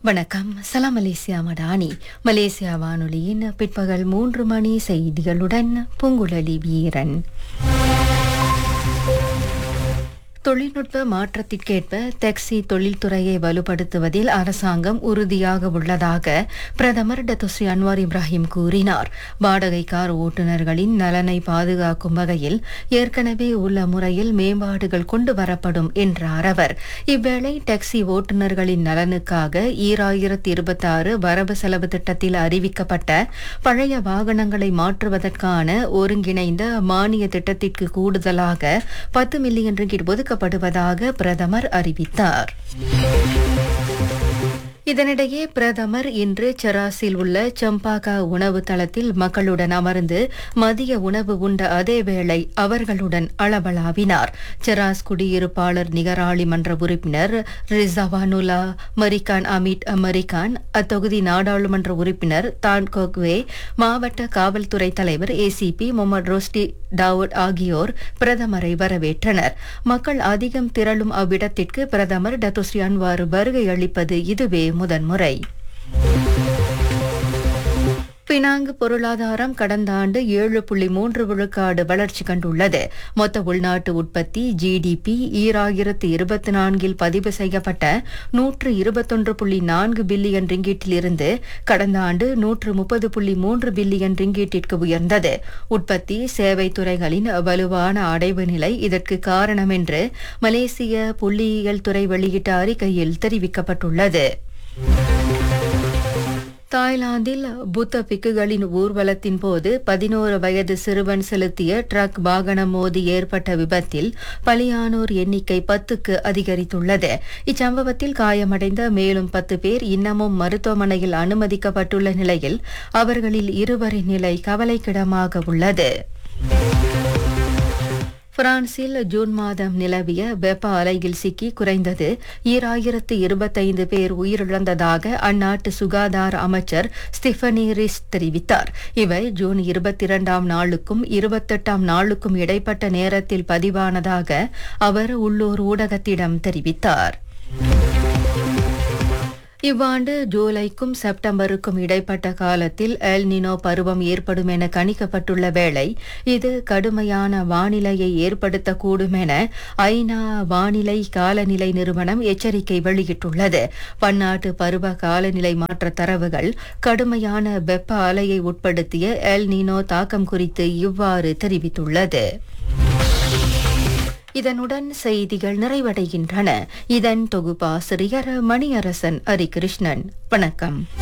வணக்கம் சலாம் Malaysia Madani Malaysia வானொலியின் பிற்பகல் மூன்று மணி செய்திகளுடன் பூங்குழலி வீரன் தொழில்நுட்ப மாற்றத்திற்கேற்ப டாக்ஸி தொழில்துறையை வலுப்படுத்துவதில் அரசாங்கம் உறுதியாக உள்ளதாக பிரதமர் டத்துஸ்ரீ அன்வார் இப்ராஹிம் கூறினார் வாடகை கார் ஓட்டுநர்களின் நலனை பாதுகாக்கும் வகையில் ஏற்கனவே உள்ள முறையில் மேம்பாடுகள் கொண்டு வரப்படும் என்றார் அவர் இவ்வேளை டாக்ஸி ஓட்டுநர்களின் நலனுக்காக ஈராயிரத்தி இருபத்தி ஆறு வரவு செலவு திட்டத்தில் அறிவிக்கப்பட்ட பழைய வாகனங்களை மாற்றுவதற்கான ஒருங்கிணைந்த மானிய திட்டத்திற்கு கூடுதலாக பத்து மில்லியன் ரிங்கிட் ஒதுக்கப்படுவதாக பிரதமர் அறிவித்தார் இதனிடையே பிரதமர் இன்று செராசில் உள்ள சம்பாகா உணவு தளத்தில் மக்களுடன் அமர்ந்து மதிய உணவு உண்ட அதேவேளை அவர்களுடன் அளவலாவினார் செராஸ் குடியிருப்பாளர் நிகராளி மன்ற உறுப்பினர் ரிசவானுலா மரிகான் அமிட் அமெரிக்கான் அத்தொகுதி நாடாளுமன்ற உறுப்பினர் தான் கோக்வே மாவட்ட காவல்துறை தலைவர் ஏசிபி முகமது ரோஸ்டி டாவூட் ஆகியோர் பிரதமரை வரவேற்றனர் மக்கள் அதிகம் திரளும் அவ்விடத்திற்கு பிரதமர் டத்துஸ்ரீ அன்வார் வருகை அளிப்பது இதுவே முதன்முறை பினாங்கு பொருளாதாரம் கடந்த ஆண்டு ஏழு புள்ளி மூன்று விழுக்காடு வளர்ச்சி கண்டுள்ளது மொத்த உள்நாட்டு உற்பத்தி ஜிடிபி ஈராயிரத்து இருபத்தி நான்கில் பதிவு செய்யப்பட்ட நூற்று இருபத்தொன்று புள்ளி நான்கு பில்லியன் ரிங்கீட்டிலிருந்து கடந்த ஆண்டு நூற்று முப்பது புள்ளி மூன்று பில்லியன் ரிங்கீட்டிற்கு உயர்ந்தது உற்பத்தி சேவை துறைகளின் வலுவான அடைவு நிலை இதற்கு காரணம் என்று மலேசிய புள்ளியியல் துறை வெளியிட்ட அறிக்கையில் தெரிவிக்கப்பட்டுள்ளது தாய்லாந்தில் புத்த பிக்குகளின் ஊர்வலத்தின் போது பதினோரு வயது சிறுவன் செலுத்திய ட்ரக் வாகனம் மோதி ஏற்பட்ட விபத்தில் பலியானோர் எண்ணிக்கை பத்துக்கு அதிகரித்துள்ளது இச்சம்பவத்தில் காயமடைந்த மேலும் பத்து பேர் இன்னமும் மருத்துவமனையில் அனுமதிக்கப்பட்டுள்ள நிலையில் அவர்களில் இருவரின் நிலை கவலைக்கிடமாக உள்ளது பிரான்சில் ஜூன் மாதம் நிலவிய வெப்ப அலையில் சிக்கி குறைந்தது ஈராயிரத்து இருபத்தைந்து பேர் உயிரிழந்ததாக அந்நாட்டு சுகாதார அமைச்சர் ஸ்டிஃபனி ரிஸ் தெரிவித்தார் இவை ஜூன் இருபத்தி இரண்டாம் நாளுக்கும் இருபத்தெட்டாம் நாளுக்கும் இடைப்பட்ட நேரத்தில் பதிவானதாக அவர் உள்ளூர் ஊடகத்திடம் தெரிவித்தார் இவ்வாண்டு ஜூலைக்கும் செப்டம்பருக்கும் இடைப்பட்ட காலத்தில் எல் நினோ பருவம் ஏற்படும் என கணிக்கப்பட்டுள்ள வேளை இது கடுமையான வானிலையை ஏற்படுத்தக்கூடும் என ஐநா வானிலை காலநிலை நிறுவனம் எச்சரிக்கை வெளியிட்டுள்ளது பன்னாட்டு பருவ காலநிலை மாற்ற தரவுகள் கடுமையான வெப்ப அலையை உட்படுத்திய எல் நினோ தாக்கம் குறித்து இவ்வாறு தெரிவித்துள்ளது இதனுடன் செய்திகள் நிறைவடைகின்றன இதன் தொகுப்பாசிரியர் மணியரசன் ஹரிகிருஷ்ணன் வணக்கம்